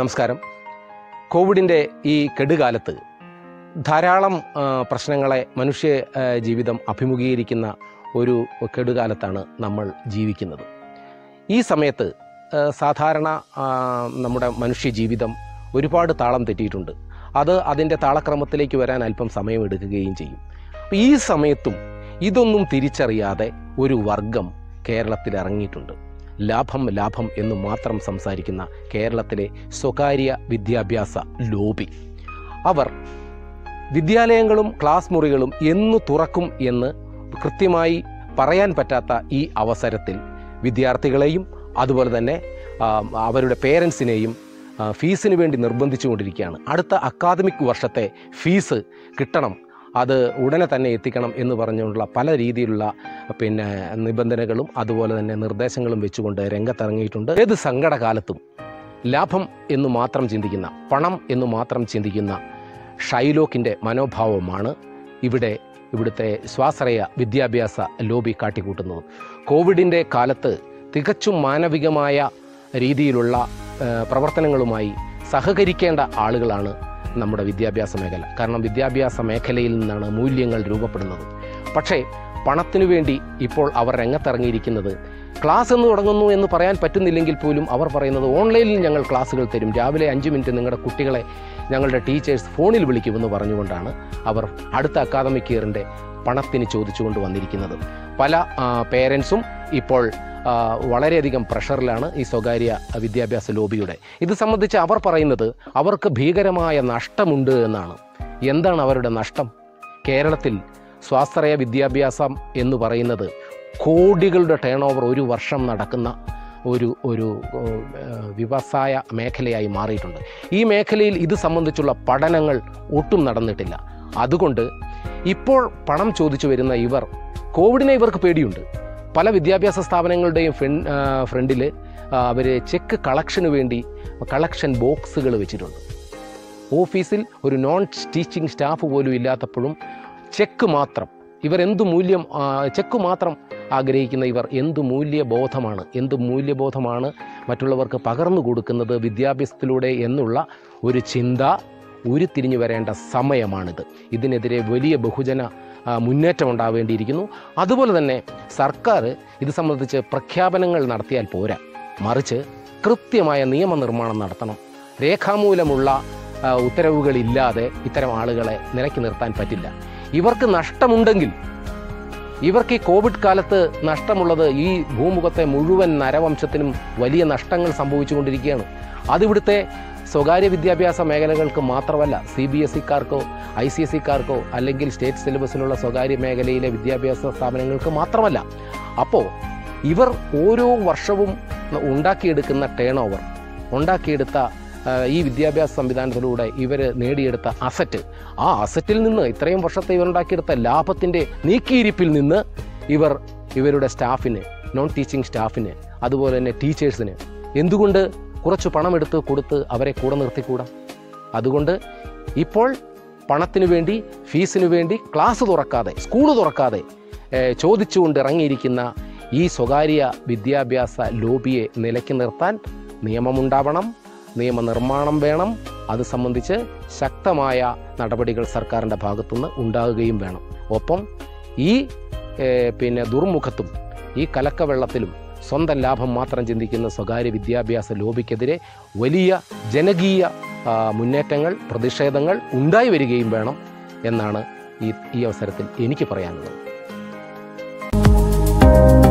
നമസ്കാരം കോവിഡിൻ്റെ ഈ കെടുകാലത്ത് ധാരാളം ആ, പ്രശ്നങ്ങളെ മനുഷ്യ ആ, ജീവിതം അഭിമുഖീകരിക്കുന്ന ഒരു കെടുകാലത്താണ് നമ്മൾ ജീവിക്കുന്നത് ഈ സമയത്ത് ആ, സാധാരണ ആ, നമ്മുടെ മനുഷ്യ ജീവിതം ഒരുപാട് താളം തെറ്റിയിട്ടുണ്ട് അത് അതിൻ്റെ താളക്രമത്തിലേക്ക് വരാൻ അല്പം സമയമെടുക്കുകയും ചെയ്യും അപ്പോൾ ഈ സമയത്തും ഇതൊന്നും തിരിച്ചറിയാതെ ഒരു വർഗം കേരളത്തിൽ ഇറങ്ങിയിട്ടുണ്ട് ലാഭം ലാഭം എന്ന് മാത്രം സംസാരിക്കുന്ന കേരളത്തിലെ സ്വകാര്യ വിദ്യാഭ്യാസ ലോബി അവർ വിദ്യാലയങ്ങളും ക്ലാസ് മുറികളും എന്ന് തുറക്കും എന്ന് കൃത്യമായി പറയാൻ പറ്റാത്ത ഈ അവസരത്തിൽ വിദ്യാർത്ഥികളെയും അതുപോലെ തന്നെ ആ, അവരുടെ പേരൻസിനെയും ആ, ഫീസിന് വേണ്ടി നിർബന്ധിച്ചുകൊണ്ടിരിക്കുകയാണ് അടുത്ത അക്കാദമിക് വർഷത്തെ ഫീസ് കിട്ടണം അത് ഉടനെ തന്നെ എത്തിക്കണം എന്ന് പറഞ്ഞുകൊണ്ടുള്ള പല രീതിയിലുള്ള പിന്നെ നിബന്ധനകളും അതുപോലെ തന്നെ നിർദ്ദേശങ്ങളും വെച്ചുകൊണ്ട് രംഗത്തിറങ്ങിയിട്ടുണ്ട് ഏത് സങ്കടകാലത്തും ലാഭം എന്ന് മാത്രം ചിന്തിക്കുന്ന പണം എന്ന് മാത്രം ചിന്തിക്കുന്ന ഷൈലോക്കിൻ്റെ മനോഭാവമാണ് ഇവിടെ ഇവിടുത്തെ സ്വാശ്രയ വിദ്യാഭ്യാസ ലോബി കാട്ടിക്കൂട്ടുന്നത് കോവിഡിൻ്റെ കാലത്ത് തികച്ചും മാനവികമായ രീതിയിലുള്ള ആ, പ്രവർത്തനങ്ങളുമായി സഹകരിക്കേണ്ട ആളുകളാണ് നമ്മുടെ വിദ്യാഭ്യാസ മേഖല കാരണം വിദ്യാഭ്യാസ മേഖലയിൽ നിന്നാണ് മൂല്യങ്ങൾ രൂപപ്പെടുന്നത് പക്ഷേ പണത്തിനു വേണ്ടി ഇപ്പോൾ അവർ രംഗത്തിറങ്ങിയിരിക്കുന്നത് ക്ലാസ് എന്ന് തുടങ്ങുന്നു എന്ന് പറയാൻ പറ്റുന്നില്ലെങ്കിൽ പോലും അവർ പറയുന്നത് ഓൺലൈനിൽ ഞങ്ങൾ ക്ലാസ്സുകൾ തരും രാവിലെ അഞ്ച് മിനിറ്റ് നിങ്ങളുടെ കുട്ടികളെ ഞങ്ങളുടെ ടീച്ചേഴ്സ് ഫോണിൽ വിളിക്കുമെന്ന് പറഞ്ഞുകൊണ്ടാണ് അവർ അടുത്ത അക്കാദമിക് ഇയറിൻ്റെ പണത്തിന് ചോദിച്ചുകൊണ്ട് വന്നിരിക്കുന്നത് പല പേരൻസും ഇപ്പോൾ ആ, വളരെയധികം പ്രഷറിലാണ് ഈ സ്വകാര്യ വിദ്യാഭ്യാസ ലോബിയുടെ ഇത് സംബന്ധിച്ച് അവർ പറയുന്നത് അവർക്ക് ഭീകരമായ നഷ്ടമുണ്ട് എന്നാണ് എന്താണ് അവരുടെ നഷ്ടം കേരളത്തിൽ സ്വാശ്രയ വിദ്യാഭ്യാസം എന്ന് പറയുന്നത് കോടികളുടെ ടേൺ ഓവർ ഒരു വർഷം നടക്കുന്ന ഒരു ഒരു ഏഹ്, വ്യവസായ മേഖലയായി മാറിയിട്ടുണ്ട് ഈ മേഖലയിൽ ഇത് സംബന്ധിച്ചുള്ള പഠനങ്ങൾ ഒട്ടും നടന്നിട്ടില്ല അതുകൊണ്ട് ഇപ്പോൾ പണം ചോദിച്ചു വരുന്ന ഇവർ കോവിഡിനെ ഇവർക്ക് പേടിയുണ്ട് പല വിദ്യാഭ്യാസ സ്ഥാപനങ്ങളുടെയും ഫ്രൺ ഫ്രണ്ടിൽ അവർ ചെക്ക് കളക്ഷന് വേണ്ടി കളക്ഷൻ ബോക്സുകൾ വെച്ചിട്ടുണ്ട് ഓഫീസിൽ ഒരു നോൺ ടീച്ചിങ് സ്റ്റാഫ് പോലും ഇല്ലാത്തപ്പോഴും ചെക്ക് മാത്രം ഇവർ എന്ത് മൂല്യം ആ, ചെക്ക് മാത്രം ആഗ്രഹിക്കുന്ന ഇവർ എന്ത് മൂല്യബോധമാണ് എന്ത് മൂല്യബോധമാണ് മറ്റുള്ളവർക്ക് പകർന്നു കൊടുക്കുന്നത് വിദ്യാഭ്യാസത്തിലൂടെ എന്നുള്ള ഒരു ചിന്ത ഉരുത്തിരിഞ്ഞു വരേണ്ട സമയമാണിത് ഇതിനെതിരെ വലിയ ബഹുജന ആ, മുന്നേറ്റം ഉണ്ടാവേണ്ടിയിരിക്കുന്നു അതുപോലെ തന്നെ സർക്കാർ ഇത് സംബന്ധിച്ച് പ്രഖ്യാപനങ്ങൾ നടത്തിയാൽ പോരാ മറിച്ച് കൃത്യമായ നിയമനിർമ്മാണം നടത്തണം രേഖാമൂലമുള്ള ആ, ഉത്തരവുകളില്ലാതെ ഇത്തരം ആളുകളെ നിലയ്ക്ക് നിർത്താൻ പറ്റില്ല ഇവർക്ക് നഷ്ടമുണ്ടെങ്കിൽ ഇവർക്ക് ഈ കോവിഡ് കാലത്ത് നഷ്ടമുള്ളത് ഈ ഭൂമുഖത്തെ മുഴുവൻ നരവംശത്തിനും വലിയ നഷ്ടങ്ങൾ സംഭവിച്ചുകൊണ്ടിരിക്കുകയാണ് അതിവിടുത്തെ സ്വകാര്യ വിദ്യാഭ്യാസ മേഖലകൾക്ക് മാത്രമല്ല സി ബി എസ് ഇക്കാർക്കോ ഐ സി എസ് ഇക്കാർക്കോ അല്ലെങ്കിൽ സ്റ്റേറ്റ് സിലബസിലുള്ള സ്വകാര്യ മേഖലയിലെ വിദ്യാഭ്യാസ സ്ഥാപനങ്ങൾക്ക് മാത്രമല്ല അപ്പോൾ ഇവർ ഓരോ വർഷവും ഉണ്ടാക്കിയെടുക്കുന്ന ടേൺ ഓവർ ഉണ്ടാക്കിയെടുത്ത ആ, ഈ വിദ്യാഭ്യാസ സംവിധാനത്തിലൂടെ ഇവർ നേടിയെടുത്ത അസറ്റ് ആ അസറ്റിൽ നിന്ന് ഇത്രയും വർഷത്തെ ഇവർ ഉണ്ടാക്കിയെടുത്ത ലാഭത്തിൻ്റെ നീക്കിയിരിപ്പിൽ നിന്ന് ഇവർ ഇവരുടെ സ്റ്റാഫിന് നോൺ ടീച്ചിങ് സ്റ്റാഫിന് അതുപോലെ തന്നെ ടീച്ചേഴ്സിന് എന്തുകൊണ്ട് കുറച്ച് പണമെടുത്ത് കൊടുത്ത് അവരെ കൂടെ നിർത്തിക്കൂടാ അതുകൊണ്ട് ഇപ്പോൾ പണത്തിനു വേണ്ടി ഫീസിനു വേണ്ടി ക്ലാസ് തുറക്കാതെ സ്കൂൾ തുറക്കാതെ ഏഹ്, ചോദിച്ചുകൊണ്ട് ഇറങ്ങിയിരിക്കുന്ന ഈ സ്വകാര്യ വിദ്യാഭ്യാസ ലോബിയെ നിലയ്ക്ക് നിർത്താൻ നിയമമുണ്ടാവണം നിയമനിർമ്മാണം വേണം അത് സംബന്ധിച്ച് ശക്തമായ നടപടികൾ സർക്കാരിൻ്റെ ഭാഗത്തുനിന്ന് ഉണ്ടാകുകയും വേണം ഒപ്പം ഈ ഏഹ്, പിന്നെ ദുർമുഖത്തും ഈ കലക്കവെള്ളത്തിലും സ്വന്തം ലാഭം മാത്രം ചിന്തിക്കുന്ന സ്വകാര്യ വിദ്യാഭ്യാസ ലോബിക്കെതിരെ വലിയ ജനകീയ ആ, മുന്നേറ്റങ്ങൾ പ്രതിഷേധങ്ങൾ ഉണ്ടായി വരികയും വേണം എന്നാണ് ഈ ഈ അവസരത്തിൽ എനിക്ക് പറയാനുള്ളത്